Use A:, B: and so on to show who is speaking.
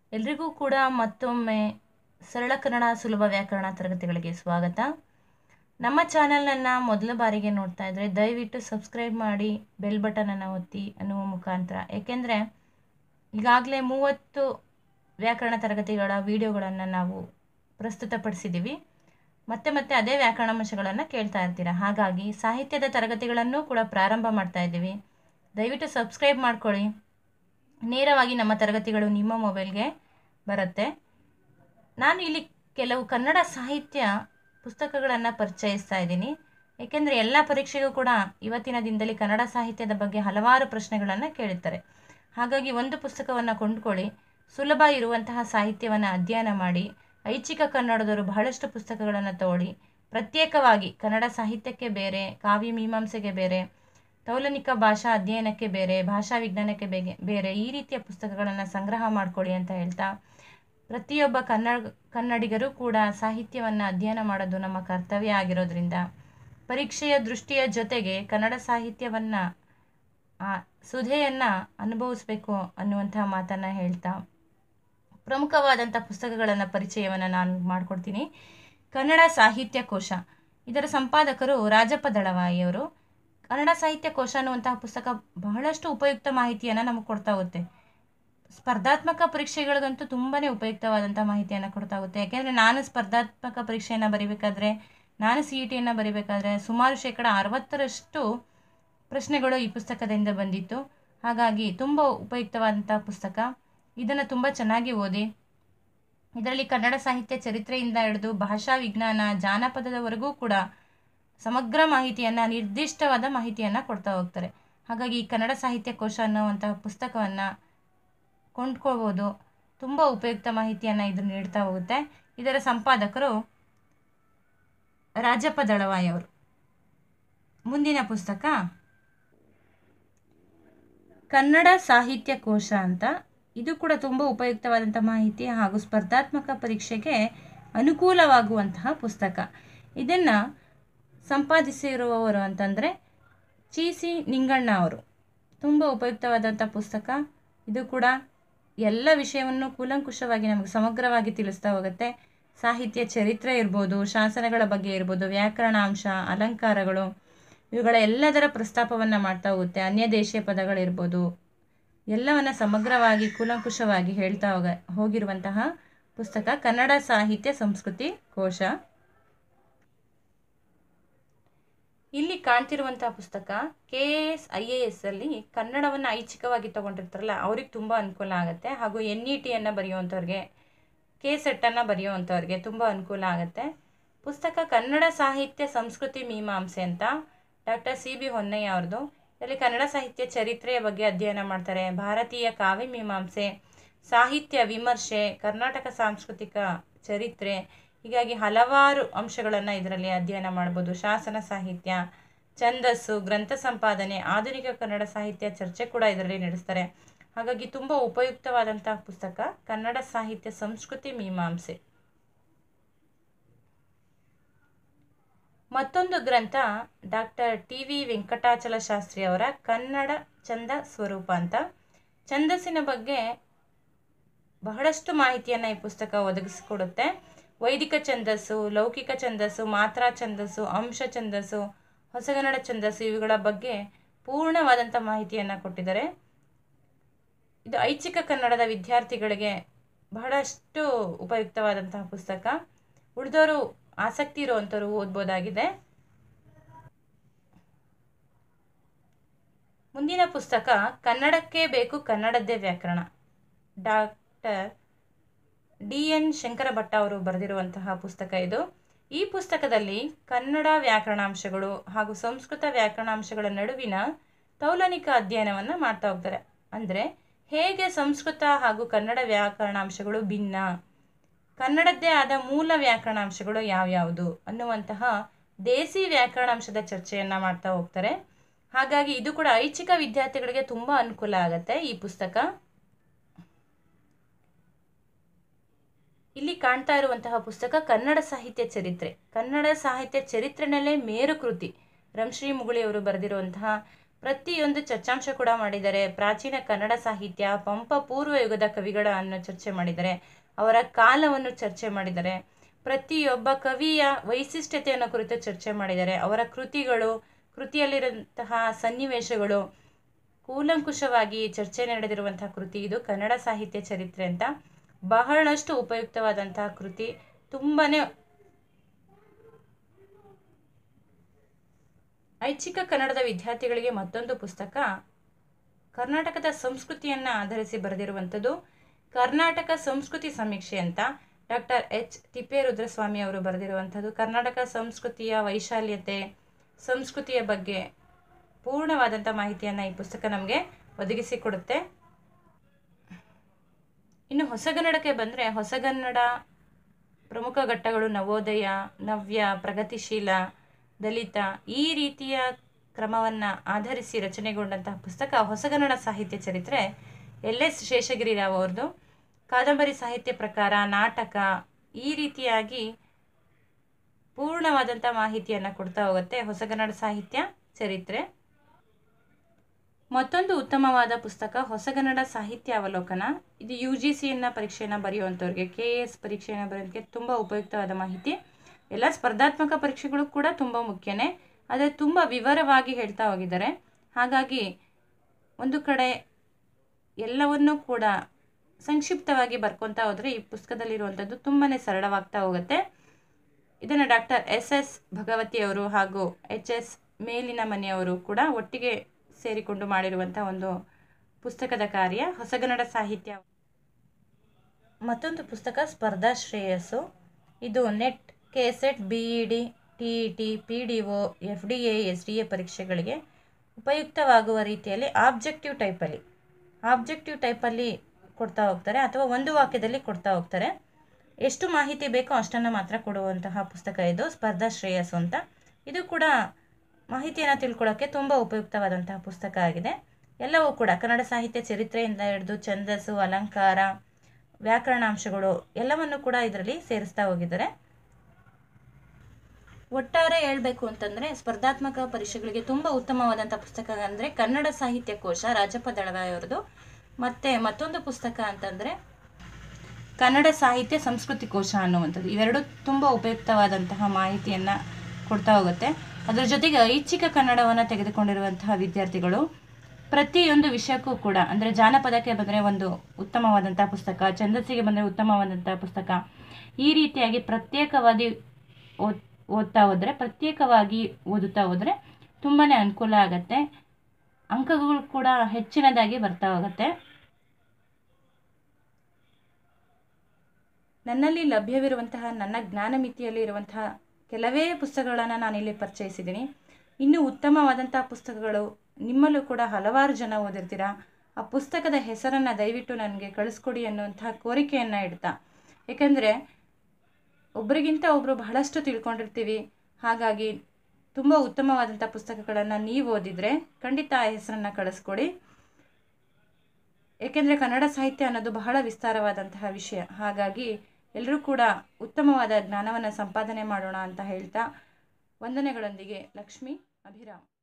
A: ಎಲ್ರಿಗೂ ಕೂಡ ಮತ್ತೊಮ್ಮೆ ಸರಳ ಕನ್ನಡ ಸುಲಭ ವ್ಯಾಕರಣ ತರಗತಿಗಳಿಗೆ ಸ್ವಾಗತ ನಮ್ಮ ಚಾನಲನ್ನು ಮೊದಲ ಬಾರಿಗೆ ನೋಡ್ತಾ ಇದ್ದರೆ ದಯವಿಟ್ಟು ಸಬ್ಸ್ಕ್ರೈಬ್ ಮಾಡಿ ಬೆಲ್ ಬಟನನ್ನು ಒತ್ತಿ ಅನ್ನುವ ಮುಖಾಂತರ ಏಕೆಂದರೆ ಈಗಾಗಲೇ ಮೂವತ್ತು ವ್ಯಾಕರಣ ತರಗತಿಗಳ ವಿಡಿಯೋಗಳನ್ನು ನಾವು ಪ್ರಸ್ತುತಪಡಿಸಿದ್ದೀವಿ ಮತ್ತೆ ಮತ್ತೆ ಅದೇ ವ್ಯಾಕರಣಾಂಶಗಳನ್ನು ಕೇಳ್ತಾ ಇರ್ತೀರ ಹಾಗಾಗಿ ಸಾಹಿತ್ಯದ ತರಗತಿಗಳನ್ನು ಕೂಡ ಪ್ರಾರಂಭ ಮಾಡ್ತಾ ಇದ್ದೀವಿ ದಯವಿಟ್ಟು ಸಬ್ಸ್ಕ್ರೈಬ್ ಮಾಡ್ಕೊಳ್ಳಿ ನೇರವಾಗಿ ನಮ್ಮ ತರಗತಿಗಳು ನಿಮ್ಮ ಮೊಬೈಲ್ಗೆ ಬರುತ್ತೆ ನಾನು ಇಲ್ಲಿ ಕೆಲವು ಕನ್ನಡ ಸಾಹಿತ್ಯ ಪುಸ್ತಕಗಳನ್ನು ಪರಿಚಯಿಸ್ತಾ ಇದ್ದೀನಿ ಏಕೆಂದರೆ ಎಲ್ಲ ಪರೀಕ್ಷೆಗೂ ಕೂಡ ಇವತ್ತಿನ ದಿನದಲ್ಲಿ ಕನ್ನಡ ಸಾಹಿತ್ಯದ ಬಗ್ಗೆ ಹಲವಾರು ಪ್ರಶ್ನೆಗಳನ್ನು ಕೇಳುತ್ತಾರೆ ಹಾಗಾಗಿ ಒಂದು ಪುಸ್ತಕವನ್ನು ಕೊಂಡ್ಕೊಳ್ಳಿ ಸುಲಭ ಇರುವಂತಹ ಸಾಹಿತ್ಯವನ್ನು ಅಧ್ಯಯನ ಮಾಡಿ ಐಚ್ಛಿಕ ಕನ್ನಡದವರು ಬಹಳಷ್ಟು ಪುಸ್ತಕಗಳನ್ನು ತಗೊಳ್ಳಿ ಪ್ರತ್ಯೇಕವಾಗಿ ಕನ್ನಡ ಸಾಹಿತ್ಯಕ್ಕೆ ಬೇರೆ ಕಾವ್ಯ ಮೀಮಾಂಸೆಗೆ ಬೇರೆ ತೌಲನಿಕ ಭಾಷಾ ಅಧ್ಯಯನಕ್ಕೆ ಬೇರೆ ಭಾಷಾ ವಿಜ್ಞಾನಕ್ಕೆ ಬೇಗೆ ಬೇರೆ ಈ ರೀತಿಯ ಪುಸ್ತಕಗಳನ್ನು ಸಂಗ್ರಹ ಮಾಡ್ಕೊಳ್ಳಿ ಅಂತ ಹೇಳ್ತಾ ಪ್ರತಿಯೊಬ್ಬ ಕನ್ನಡ ಕನ್ನಡಿಗರು ಕೂಡ ಸಾಹಿತ್ಯವನ್ನು ಅಧ್ಯಯನ ಮಾಡೋದು ನಮ್ಮ ಕರ್ತವ್ಯ ಆಗಿರೋದ್ರಿಂದ ಪರೀಕ್ಷೆಯ ದೃಷ್ಟಿಯ ಜೊತೆಗೆ ಕನ್ನಡ ಸಾಹಿತ್ಯವನ್ನು ಆ ಸುಧೆಯನ್ನು ಅನುಭವಿಸ್ಬೇಕು ಅನ್ನುವಂತಹ ಮಾತನ್ನು ಹೇಳ್ತಾ ಪ್ರಮುಖವಾದಂಥ ಪುಸ್ತಕಗಳನ್ನು ಪರಿಚಯವನ್ನು ನಾನು ಮಾಡಿಕೊಡ್ತೀನಿ ಕನ್ನಡ ಸಾಹಿತ್ಯ ಕೋಶ ಇದರ ಸಂಪಾದಕರು ರಾಜಪ್ಪ ದಳವಾಯಿಯವರು ಕನ್ನಡ ಸಾಹಿತ್ಯ ಕೋಶ ಅನ್ನುವಂತಹ ಪುಸ್ತಕ ಬಹಳಷ್ಟು ಉಪಯುಕ್ತ ಮಾಹಿತಿಯನ್ನು ನಮಗೆ ಕೊಡ್ತಾ ಹೋಗುತ್ತೆ ಸ್ಪರ್ಧಾತ್ಮಕ ಪರೀಕ್ಷೆಗಳಿಗಂತೂ ತುಂಬಾ ಉಪಯುಕ್ತವಾದಂಥ ಮಾಹಿತಿಯನ್ನು ಕೊಡ್ತಾ ಹೋಗುತ್ತೆ ಯಾಕೆಂದರೆ ನಾನು ಸ್ಪರ್ಧಾತ್ಮಕ ಪರೀಕ್ಷೆಯನ್ನು ಬರೀಬೇಕಾದ್ರೆ ನಾನು ಸಿ ಇ ಟಿಯನ್ನು ಬರೀಬೇಕಾದ್ರೆ ಸುಮಾರು ಶೇಕಡ ಅರವತ್ತರಷ್ಟು ಪ್ರಶ್ನೆಗಳು ಈ ಪುಸ್ತಕದಿಂದ ಬಂದಿತ್ತು ಹಾಗಾಗಿ ತುಂಬ ಉಪಯುಕ್ತವಾದಂಥ ಪುಸ್ತಕ ಇದನ್ನು ತುಂಬ ಚೆನ್ನಾಗಿ ಓದಿ ಇದರಲ್ಲಿ ಕನ್ನಡ ಸಾಹಿತ್ಯ ಚರಿತ್ರೆಯಿಂದ ಹಿಡಿದು ಭಾಷಾ ವಿಜ್ಞಾನ ಜಾನಪದದವರೆಗೂ ಕೂಡ ಸಮಗ್ರ ಮಾಹಿತಿಯನ್ನು ನಿರ್ದಿಷ್ಟವಾದ ಮಾಹಿತಿಯನ್ನು ಕೊಡ್ತಾ ಹೋಗ್ತಾರೆ ಹಾಗಾಗಿ ಈ ಕನ್ನಡ ಸಾಹಿತ್ಯ ಕೋಶ ಅನ್ನುವಂತಹ ಪುಸ್ತಕವನ್ನು ಕೊಂಡ್ಕೋಬೋದು ತುಂಬ ಉಪಯುಕ್ತ ಮಾಹಿತಿಯನ್ನು ಇದು ನೀಡ್ತಾ ಹೋಗುತ್ತೆ ಇದರ ಸಂಪಾದಕರು ರಾಜಪ್ಪ ದಳವಾಯಿಯವರು ಮುಂದಿನ ಪುಸ್ತಕ ಕನ್ನಡ ಸಾಹಿತ್ಯ ಕೋಶ ಅಂತ ಇದು ಕೂಡ ತುಂಬ ಉಪಯುಕ್ತವಾದಂಥ ಮಾಹಿತಿ ಹಾಗೂ ಸ್ಪರ್ಧಾತ್ಮಕ ಪರೀಕ್ಷೆಗೆ ಅನುಕೂಲವಾಗುವಂತಹ ಪುಸ್ತಕ ಇದನ್ನು ಸಂಪಾದಿಸಿರುವವರು ಅಂತಂದರೆ ಚಿ ಸಿ ನಿಂಗಣ್ಣ ಅವರು ತುಂಬ ಉಪಯುಕ್ತವಾದಂಥ ಪುಸ್ತಕ ಇದು ಕೂಡ ಎಲ್ಲ ವಿಷಯವನ್ನು ಕೂಲಂಕುಷವಾಗಿ ನಮಗೆ ಸಮಗ್ರವಾಗಿ ತಿಳಿಸ್ತಾ ಹೋಗುತ್ತೆ ಸಾಹಿತ್ಯ ಚರಿತ್ರೆ ಇರ್ಬೋದು ಶಾಸನಗಳ ಬಗ್ಗೆ ಇರ್ಬೋದು ವ್ಯಾಕರಣಾಂಶ ಅಲಂಕಾರಗಳು ಇವುಗಳ ಎಲ್ಲದರ ಪ್ರಸ್ತಾಪವನ್ನು ಮಾಡ್ತಾ ಹೋಗುತ್ತೆ ಅನ್ಯ ದೇಶೀಯ ಪದಗಳಿರ್ಬೋದು ಎಲ್ಲವನ್ನು ಸಮಗ್ರವಾಗಿ ಕೂಲಂಕುಷವಾಗಿ ಹೇಳ್ತಾ ಹೋಗ ಹೋಗಿರುವಂತಹ ಪುಸ್ತಕ ಕನ್ನಡ ಸಾಹಿತ್ಯ ಸಂಸ್ಕೃತಿ ಕೋಶ ಇಲ್ಲಿ ಕಾಣ್ತಿರುವಂತಹ ಪುಸ್ತಕ K A S I A S ಅಲ್ಲಿ ಕನ್ನಡವನ್ನು ಐಚ್ಛಿಕವಾಗಿ ತಗೊಂಡಿರ್ತಾರಲ್ಲ ಅವ್ರಿಗೆ ತುಂಬ ಅನುಕೂಲ ಆಗುತ್ತೆ ಹಾಗೂ ಎನ್ ಇ ಟಿಯನ್ನು ಬರೆಯುವಂಥವ್ರಿಗೆ ಕೆ ಸೆಟ್ಟನ್ನು ಬರೆಯುವಂಥವ್ರಿಗೆ ತುಂಬ ಅನುಕೂಲ ಆಗುತ್ತೆ ಪುಸ್ತಕ ಕನ್ನಡ ಸಾಹಿತ್ಯ ಸಂಸ್ಕೃತಿ ಮೀಮಾಂಸೆ ಅಂತ ಡಾಕ್ಟರ್ ಸಿ ಬಿ ಹೊನ್ನಯ್ಯ ಅವ್ರದ್ದು ಇದರಲ್ಲಿ ಕನ್ನಡ ಸಾಹಿತ್ಯ ಚರಿತ್ರೆಯ ಬಗ್ಗೆ ಅಧ್ಯಯನ ಮಾಡ್ತಾರೆ ಭಾರತೀಯ ಕಾವ್ಯ ಮೀಮಾಂಸೆ ಸಾಹಿತ್ಯ ವಿಮರ್ಶೆ ಕರ್ನಾಟಕ ಸಾಂಸ್ಕೃತಿಕ ಚರಿತ್ರೆ ಹೀಗಾಗಿ ಹಲವಾರು ಅಂಶಗಳನ್ನು ಇದರಲ್ಲಿ ಅಧ್ಯಯನ ಮಾಡ್ಬೋದು ಶಾಸನ ಸಾಹಿತ್ಯ ಛಂದಸ್ಸು ಗ್ರಂಥ ಸಂಪಾದನೆ ಆಧುನಿಕ ಕನ್ನಡ ಸಾಹಿತ್ಯ ಚರ್ಚೆ ಕೂಡ ಇದರಲ್ಲಿ ನಡೆಸ್ತಾರೆ ಹಾಗಾಗಿ ತುಂಬ ಉಪಯುಕ್ತವಾದಂತಹ ಪುಸ್ತಕ ಕನ್ನಡ ಸಾಹಿತ್ಯ ಸಂಸ್ಕೃತಿ ಮೀಮಾಂಸೆ ಮತ್ತೊಂದು ಗ್ರಂಥ doctor T V Venkatachala Shastri ಅವರ ಕನ್ನಡ ಚಂದ ಸ್ವರೂಪ ಅಂತ ಛಂದಸ್ಸಿನ ಬಗ್ಗೆ ಬಹಳಷ್ಟು ಮಾಹಿತಿಯನ್ನು ಈ ಪುಸ್ತಕ ಒದಗಿಸಿಕೊಡುತ್ತೆ ವೈದಿಕ ಛಂದಸ್ಸು ಲೌಕಿಕ ಛಂದಸ್ಸು ಮಾತ್ರಾ ಛಂದಸ್ಸು ಅಂಶ ಛಂದಸ್ಸು ಹೊಸಗನ್ನಡ ಛಂದಸ್ಸು ಇವುಗಳ ಬಗ್ಗೆ ಪೂರ್ಣವಾದಂಥ ಮಾಹಿತಿಯನ್ನು ಕೊಟ್ಟಿದ್ದಾರೆ ಇದು ಐಚ್ಛಿಕ ಕನ್ನಡದ ವಿದ್ಯಾರ್ಥಿಗಳಿಗೆ ಬಹಳಷ್ಟು ಉಪಯುಕ್ತವಾದಂತಹ ಪುಸ್ತಕ ಉಳಿದವರು ಆಸಕ್ತಿ ಇರುವಂಥವ್ರು ಓದ್ಬೋದಾಗಿದೆ ಮುಂದಿನ ಪುಸ್ತಕ ಕನ್ನಡಕ್ಕೆ ಬೇಕು ಕನ್ನಡದ್ದೇ ವ್ಯಾಕರಣ doctor D N Shankara Bhatta ಅವರು ಬರೆದಿರುವಂತಹ ಪುಸ್ತಕ ಇದು ಈ ಪುಸ್ತಕದಲ್ಲಿ ಕನ್ನಡ ವ್ಯಾಕರಣಾಂಶಗಳು ಹಾಗೂ ಸಂಸ್ಕೃತ ವ್ಯಾಕರಣಾಂಶಗಳ ನಡುವಿನ ತೌಲನಿಕ ಅಧ್ಯಯನವನ್ನು ಮಾಡ್ತಾ ಹೋಗ್ತಾರೆ ಅಂದರೆ ಹೇಗೆ ಸಂಸ್ಕೃತ ಹಾಗೂ ಕನ್ನಡ ವ್ಯಾಕರಣಾಂಶಗಳು ಭಿನ್ನ ಕನ್ನಡದ್ದೇ ಆದ ಮೂಲ ವ್ಯಾಕರಣಾಂಶಗಳು ಯಾವ್ಯಾವುದು ಅನ್ನುವಂತಹ ದೇಸಿ ವ್ಯಾಕರಣಾಂಶದ ಚರ್ಚೆಯನ್ನು ಮಾಡ್ತಾ ಹೋಗ್ತಾರೆ ಹಾಗಾಗಿ ಇದು ಕೂಡ ಐಚ್ಛಿಕ ವಿದ್ಯಾರ್ಥಿಗಳಿಗೆ ತುಂಬ ಅನುಕೂಲ ಆಗುತ್ತೆ ಈ ಪುಸ್ತಕ ಇಲ್ಲಿ ಕಾಣ್ತಾ ಇರುವಂತಹ ಪುಸ್ತಕ ಕನ್ನಡ ಸಾಹಿತ್ಯ ಚರಿತ್ರೆ ಕನ್ನಡ ಸಾಹಿತ್ಯ ಚರಿತ್ರೆನಲ್ಲೇ ಮೇರು ಕೃತಿ ರಂಶ್ರೀ ಮುಗುಳಿ ಅವರು ಬರೆದಿರುವಂತಹ ಪ್ರತಿಯೊಂದು ಚರ್ಚಾಂಶ ಕೂಡ ಮಾಡಿದ್ದಾರೆ ಪ್ರಾಚೀನ ಕನ್ನಡ ಸಾಹಿತ್ಯ ಪಂಪ ಪೂರ್ವ ಯುಗದ ಕವಿಗಳನ್ನು ಚರ್ಚೆ ಮಾಡಿದ್ದಾರೆ ಅವರ ಕಾಲವನ್ನು ಚರ್ಚೆ ಮಾಡಿದ್ದಾರೆ ಪ್ರತಿಯೊಬ್ಬ ಕವಿಯ ವೈಶಿಷ್ಟ್ಯತೆಯನ್ನು ಕುರಿತು ಚರ್ಚೆ ಮಾಡಿದ್ದಾರೆ ಅವರ ಕೃತಿಗಳು ಕೃತಿಯಲ್ಲಿರುವಂತಹ ಸನ್ನಿವೇಶಗಳು ಕೂಲಂಕುಷವಾಗಿ ಚರ್ಚೆ ನಡೆದಿರುವಂತಹ ಕೃತಿ ಇದು ಕನ್ನಡ ಸಾಹಿತ್ಯ ಚರಿತ್ರೆ ಅಂತ ಬಹಳಷ್ಟು ಉಪಯುಕ್ತವಾದಂತಹ ಕೃತಿ ತುಂಬಾನೇ ಐಚ್ಛಿಕ ಕನ್ನಡದ ವಿದ್ಯಾರ್ಥಿಗಳಿಗೆ ಮತ್ತೊಂದು ಪುಸ್ತಕ ಕರ್ನಾಟಕದ ಸಂಸ್ಕೃತಿಯನ್ನು ಆಧರಿಸಿ ಬರೆದಿರುವಂಥದ್ದು ಕರ್ನಾಟಕ ಸಂಸ್ಕೃತಿ ಸಮೀಕ್ಷೆ ಅಂತ ಡಾಕ್ಟರ್ ಎಚ್ ತಿಪ್ಪೇರುದ್ರಸ್ವಾಮಿ ಅವರು ಬರೆದಿರುವಂಥದ್ದು ಕರ್ನಾಟಕ ಸಂಸ್ಕೃತಿಯ ವೈಶಾಲ್ಯತೆ ಸಂಸ್ಕೃತಿಯ ಬಗ್ಗೆ ಪೂರ್ಣವಾದಂಥ ಮಾಹಿತಿಯನ್ನು ಈ ಪುಸ್ತಕ ನಮಗೆ ಒದಗಿಸಿಕೊಡುತ್ತೆ ಇನ್ನು ಹೊಸಗನ್ನಡಕ್ಕೆ ಬಂದರೆ ಹೊಸಗನ್ನಡ ಪ್ರಮುಖ ಘಟ್ಟಗಳು ನವೋದಯ ನವ್ಯ ಪ್ರಗತಿಶೀಲ ದಲಿತ ಈ ರೀತಿಯ ಕ್ರಮವನ್ನು ಆಧರಿಸಿ ರಚನೆಗೊಂಡಂತಹ ಪುಸ್ತಕ ಹೊಸಗನ್ನಡ ಸಾಹಿತ್ಯ ಚರಿತ್ರೆ ಎಲ್ ಎಸ್ ಶೇಷಗಿರಿರಾವ್ ಅವ್ರದ್ದು ಕಾದಂಬರಿ ಸಾಹಿತ್ಯ ಪ್ರಕಾರ ನಾಟಕ ಈ ರೀತಿಯಾಗಿ ಪೂರ್ಣವಾದಂಥ ಮಾಹಿತಿಯನ್ನು ಕೊಡ್ತಾ ಹೋಗುತ್ತೆ ಹೊಸಗನ್ನಡ ಸಾಹಿತ್ಯ ಚರಿತ್ರೆ ಮತ್ತೊಂದು ಉತ್ತಮವಾದ ಪುಸ್ತಕ ಹೊಸಗನ್ನಡ ಸಾಹಿತ್ಯ ಅವಲೋಕನ ಇದು ಯು ಜಿ ಸಿಯನ್ನು ಪರೀಕ್ಷೆಯನ್ನು ಬರೆಯುವಂಥವ್ರಿಗೆ ಕೆ ಎ ಎಸ್ ಪರೀಕ್ಷೆಯನ್ನು ಬರೆಯೋದಕ್ಕೆ ತುಂಬ ಉಪಯುಕ್ತವಾದ ಮಾಹಿತಿ ಎಲ್ಲ ಸ್ಪರ್ಧಾತ್ಮಕ ಪರೀಕ್ಷೆಗಳು ಕೂಡ ತುಂಬ ಮುಖ್ಯನೇ ಆದರೆ ತುಂಬ ವಿವರವಾಗಿ ಹೇಳ್ತಾ ಹೋಗಿದ್ದಾರೆ ಹಾಗಾಗಿ ಒಂದು ಕಡೆ ಎಲ್ಲವನ್ನೂ ಕೂಡ ಸಂಕ್ಷಿಪ್ತವಾಗಿ ಬರ್ಕೊತಾ ಹೋದರೆ ಈ ಪುಸ್ತಕದಲ್ಲಿರುವಂಥದ್ದು ತುಂಬಾ ಸರಳವಾಗ್ತಾ ಹೋಗುತ್ತೆ ಇದನ್ನು ಡಾಕ್ಟರ್ ಎಸ್ ಎಸ್ ಭಗವತಿಯವರು ಹಾಗೂ ಎಚ್ ಎಸ್ ಮೇಲಿನ ಮನೆಯವರು ಕೂಡ ಒಟ್ಟಿಗೆ ಸೇರಿಕೊಂಡು ಮಾಡಿರುವಂಥ ಒಂದು ಪುಸ್ತಕದ ಕಾರ್ಯ ಹೊಸಗನ್ನಡ ಸಾಹಿತ್ಯ ಮತ್ತೊಂದು ಪುಸ್ತಕ ಸ್ಪರ್ಧಾ ಶ್ರೇಯಸ್ಸು ಇದು NET K SET B E D T E T P D O F D A S D A ಪರೀಕ್ಷೆಗಳಿಗೆ ಉಪಯುಕ್ತವಾಗುವ ರೀತಿಯಲ್ಲಿ ಆಬ್ಜೆಕ್ಟಿವ್ ಟೈಪಲ್ಲಿ ಆಬ್ಜೆಕ್ಟಿವ್ ಟೈಪಲ್ಲಿ ಕೊಡ್ತಾ ಹೋಗ್ತಾರೆ ಅಥವಾ ಒಂದು ವಾಕ್ಯದಲ್ಲಿ ಕೊಡ್ತಾ ಹೋಗ್ತಾರೆ ಎಷ್ಟು ಮಾಹಿತಿ ಬೇಕೋ ಅಷ್ಟನ್ನು ಮಾತ್ರ ಕೊಡುವಂತಹ ಪುಸ್ತಕ ಇದು ಸ್ಪರ್ಧಾ ಶ್ರೇಯಸ್ಸು ಅಂತ ಇದು ಕೂಡ ಮಾಹಿತಿಯನ್ನು ತಿಳ್ಕೊಳ್ಳೋಕ್ಕೆ ತುಂಬ ಉಪಯುಕ್ತವಾದಂತಹ ಪುಸ್ತಕ ಆಗಿದೆ ಎಲ್ಲವೂ ಕೂಡ ಕನ್ನಡ ಸಾಹಿತ್ಯ ಚರಿತ್ರೆಯಿಂದ ಹಿಡಿದು ಛಂದಸ್ಸು ಅಲಂಕಾರ ವ್ಯಾಕರಣಾಂಶಗಳು ಎಲ್ಲವನ್ನು ಕೂಡ ಇದರಲ್ಲಿ ಸೇರಿಸ್ತಾ ಹೋಗಿದ್ದಾರೆ ಒಟ್ಟಾರೆ ಹೇಳಬೇಕು ಅಂತಂದರೆ ಸ್ಪರ್ಧಾತ್ಮಕ ಪರೀಕ್ಷೆಗಳಿಗೆ ತುಂಬ ಉತ್ತಮವಾದಂಥ ಪುಸ್ತಕ ಅಂದರೆ ಕನ್ನಡ ಸಾಹಿತ್ಯ ಕೋಶ ರಾಜಪ್ಪ ದಳವಾಯಿ ಅವರದು ಮತ್ತು ಮತ್ತೊಂದು ಪುಸ್ತಕ ಅಂತಂದರೆ ಕನ್ನಡ ಸಾಹಿತ್ಯ ಸಂಸ್ಕೃತಿ ಕೋಶ ಅನ್ನುವಂಥದ್ದು ಇವೆರಡು ತುಂಬ ಉಪಯುಕ್ತವಾದಂತಹ ಮಾಹಿತಿಯನ್ನು ಕೊಡ್ತಾ ಹೋಗುತ್ತೆ ಅದರ ಜೊತೆಗೆ ಐಚ್ಛಿಕ ಕನ್ನಡವನ್ನು ತೆಗೆದುಕೊಂಡಿರುವಂತಹ ವಿದ್ಯಾರ್ಥಿಗಳು ಪ್ರತಿಯೊಂದು ವಿಷಯಕ್ಕೂ ಕೂಡ ಅಂದರೆ ಜಾನಪದಕ್ಕೆ ಬಂದರೆ ಒಂದು ಉತ್ತಮವಾದಂಥ ಪುಸ್ತಕ ಛಂದಸ್ಸಿಗೆ ಬಂದರೆ ಉತ್ತಮವಾದಂಥ ಪುಸ್ತಕ ಈ ರೀತಿಯಾಗಿ ಪ್ರತ್ಯೇಕವಾಗಿ ಓದ್ ಓದ್ತಾ ಹೋದರೆ ಪ್ರತ್ಯೇಕವಾಗಿ ಓದುತ್ತಾ ಹೋದರೆ ತುಂಬಾ ಅನುಕೂಲ ಆಗುತ್ತೆ ಅಂಕಗಳು ಕೂಡ ಹೆಚ್ಚಿನದಾಗಿ ಬರ್ತಾ ಹೋಗುತ್ತೆ ನನ್ನಲ್ಲಿ ಲಭ್ಯವಿರುವಂತಹ ನನ್ನ ಜ್ಞಾನ ಮಿತಿಯಲ್ಲಿ ಇರುವಂತಹ ಕೆಲವೇ ಪುಸ್ತಕಗಳನ್ನು ನಾನಿಲ್ಲಿ ಪರಿಚಯಿಸಿದ್ದೀನಿ ಇನ್ನೂ ಉತ್ತಮವಾದಂತಹ ಪುಸ್ತಕಗಳು ನಿಮ್ಮಲ್ಲೂ ಕೂಡ ಹಲವಾರು ಜನ ಓದಿರ್ತೀರ ಆ ಪುಸ್ತಕದ ಹೆಸರನ್ನು ದಯವಿಟ್ಟು ನನಗೆ ಕಳಿಸ್ಕೊಡಿ ಅನ್ನುವಂತಹ ಕೋರಿಕೆಯನ್ನು ಇಡ್ತಾ ಏಕೆಂದರೆ ಒಬ್ಬರಿಗಿಂತ ಒಬ್ಬರು ಬಹಳಷ್ಟು ತಿಳ್ಕೊಂಡಿರ್ತೀವಿ ಹಾಗಾಗಿ ತುಂಬ ಉತ್ತಮವಾದಂಥ ಪುಸ್ತಕಗಳನ್ನು ನೀವು ಓದಿದರೆ ಖಂಡಿತ ಆ ಹೆಸರನ್ನು ಕಳಿಸ್ಕೊಡಿ ಏಕೆಂದರೆ ಕನ್ನಡ ಸಾಹಿತ್ಯ ಅನ್ನೋದು ಬಹಳ ವಿಸ್ತಾರವಾದಂತಹ ವಿಷಯ ಹಾಗಾಗಿ ಎಲ್ಲರೂ ಕೂಡ ಉತ್ತಮವಾದ ಜ್ಞಾನವನ್ನು ಸಂಪಾದನೆ ಮಾಡೋಣ ಅಂತ ಹೇಳ್ತಾ ವಂದನೆಗಳೊಂದಿಗೆ ಲಕ್ಷ್ಮಿ ಅಭಿರಾಮ್